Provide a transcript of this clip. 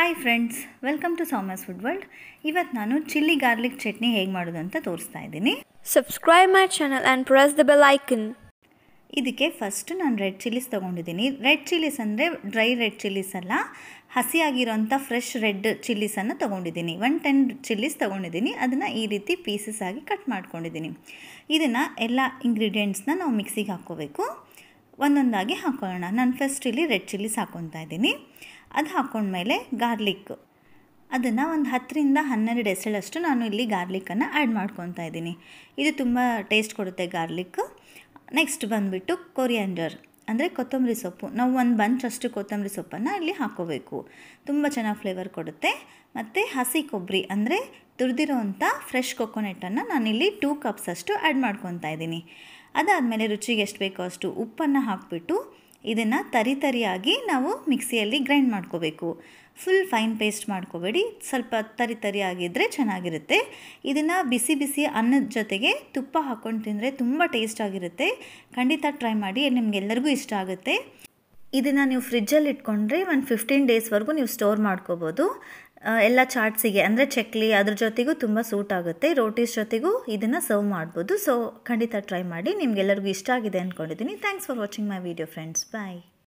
Hi friends welcome to Soumya's food world ಇವತ್ತು ನಾನು chilli garlic chutney ಹೇಗೆ ಮಾಡೋದು ಅಂತ ತೋರಿಸ್ತಾ ಇದ್ದೀನಿ Subscribe my channel and press the bell icon. ಇದಕ್ಕೆ ಫಸ್ಟು ನಾನು ರೆಡ್ ಚಿಲ್ಲೀಸ್ ತೊಗೊಂಡಿದ್ದೀನಿ ರೆಡ್ ಚಿಲ್ಲೀಸ್ ಅಂದರೆ ಡ್ರೈ ರೆಡ್ ಚಿಲ್ಲೀಸ್ ಅಲ್ಲ ಹಸಿಯಾಗಿರೋಂಥ ಫ್ರೆಶ್ ರೆಡ್ ಚಿಲ್ಲೀಸನ್ನು ತೊಗೊಂಡಿದ್ದೀನಿ ಒನ್ ಟೆನ್ ಚಿಲ್ಲೀಸ್ ತೊಗೊಂಡಿದ್ದೀನಿ ಅದನ್ನು ಈ ರೀತಿ ಪೀಸಸ್ ಆಗಿ ಕಟ್ ಮಾಡ್ಕೊಂಡಿದ್ದೀನಿ ಇದನ್ನು ಎಲ್ಲ ಇಂಗ್ರೀಡಿಯೆಂಟ್ಸ್ನ ನಾವು ಮಿಕ್ಸಿಗೆ ಹಾಕ್ಕೋಬೇಕು ಒಂದೊಂದಾಗಿ ಹಾಕ್ಕೊಳ್ಳೋಣ ನಾನು ಫಸ್ಟ್ ಇಲ್ಲಿ ರೆಡ್ ಚಿಲ್ಲೀಸ್ ಹಾಕ್ಕೊತಾ ಇದ್ದೀನಿ ಅದು ಹಾಕ್ಕೊಂಡ್ಮೇಲೆ ಗಾರ್ಲಿಕ್ ಅದನ್ನು ಒಂದು ಹತ್ತರಿಂದ ಹನ್ನೆರಡು ಎಸಳಷ್ಟು ನಾನು ಇಲ್ಲಿ ಗಾರ್ಲಿಕ್ಕನ್ನು ಆ್ಯಡ್ ಮಾಡ್ಕೊತಾ ಇದ್ದೀನಿ ಇದು ತುಂಬ ಟೇಸ್ಟ್ ಕೊಡುತ್ತೆ ಗಾರ್ಲಿಕ್ ನೆಕ್ಸ್ಟ್ ಬಂದುಬಿಟ್ಟು ಕೊರಿಯಾಂಡರ್ ಅಂದರೆ ಕೊತ್ತಂಬರಿ ಸೊಪ್ಪು ನಾವು ಒಂದು ಬಂಚ್ ಅಷ್ಟು ಕೊತ್ತಂಬರಿ ಸೊಪ್ಪನ್ನು ಇಲ್ಲಿ ಹಾಕ್ಕೋಬೇಕು ತುಂಬ ಚೆನ್ನಾಗಿ ಫ್ಲೇವರ್ ಕೊಡುತ್ತೆ ಮತ್ತು ಹಸಿ ಕೊಬ್ಬರಿ ಅಂದರೆ ತುರಿದಿರೋವಂಥ ಫ್ರೆಶ್ ಕೊಕೊನೆಟನ್ನು ನಾನಿಲ್ಲಿ ಟೂ ಕಪ್ಸ್ ಅಷ್ಟು ಆ್ಯಡ್ ಮಾಡ್ಕೊತಾ ಇದ್ದೀನಿ ಅದಾದಮೇಲೆ ರುಚಿಗೆ ಎಷ್ಟು ಬೇಕೋ ಅಷ್ಟು ಉಪ್ಪನ್ನು ಹಾಕಿಬಿಟ್ಟು ಇದನ್ನು ತರಿ ತರಿಯಾಗಿ ನಾವು ಮಿಕ್ಸಿಯಲ್ಲಿ ಗ್ರೈಂಡ್ ಮಾಡ್ಕೋಬೇಕು ಫುಲ್ ಫೈನ್ ಪೇಸ್ಟ್ ಮಾಡ್ಕೋಬೇಡಿ ಸ್ವಲ್ಪ ತರಿ ತರಿ ಆಗಿದ್ದರೆ ಚೆನ್ನಾಗಿರುತ್ತೆ ಇದನ್ನು ಬಿಸಿ ಬಿಸಿ ಅನ್ನದ ಜೊತೆಗೆ ತುಪ್ಪ ಹಾಕ್ಕೊಂಡು ತಿಂದರೆ ತುಂಬ ಟೇಸ್ಟ್ ಆಗಿರುತ್ತೆ ಖಂಡಿತ ಟ್ರೈ ಮಾಡಿ ನಿಮಗೆಲ್ಲರಿಗೂ ಇಷ್ಟ ಆಗುತ್ತೆ ಇದನ್ನು ನೀವು ಫ್ರಿಜ್ಜಲ್ಲಿ ಇಟ್ಕೊಂಡ್ರೆ ಒಂದು ಫಿಫ್ಟೀನ್ ಡೇಸ್ವರೆಗೂ ನೀವು ಸ್ಟೋರ್ ಮಾಡ್ಕೋಬೋದು ಎಲ್ಲ ಚಾಟ್ಸಿಗೆ ಅಂದರೆ ಚಕ್ಲಿ ಅದ್ರ ಜೊತೆಗೂ ತುಂಬ ಸೂಟ್ ಆಗುತ್ತೆ ರೋಟೀಸ್ ಜೊತೆಗೂ ಇದನ್ನು ಸರ್ವ್ ಮಾಡ್ಬೋದು ಸೊ ಖಂಡಿತ ಟ್ರೈ ಮಾಡಿ ನಿಮಗೆಲ್ಲರಿಗೂ ಇಷ್ಟ ಆಗಿದೆ ಅಂದ್ಕೊಂಡಿದ್ದೀನಿ thanks for watching my video friends bye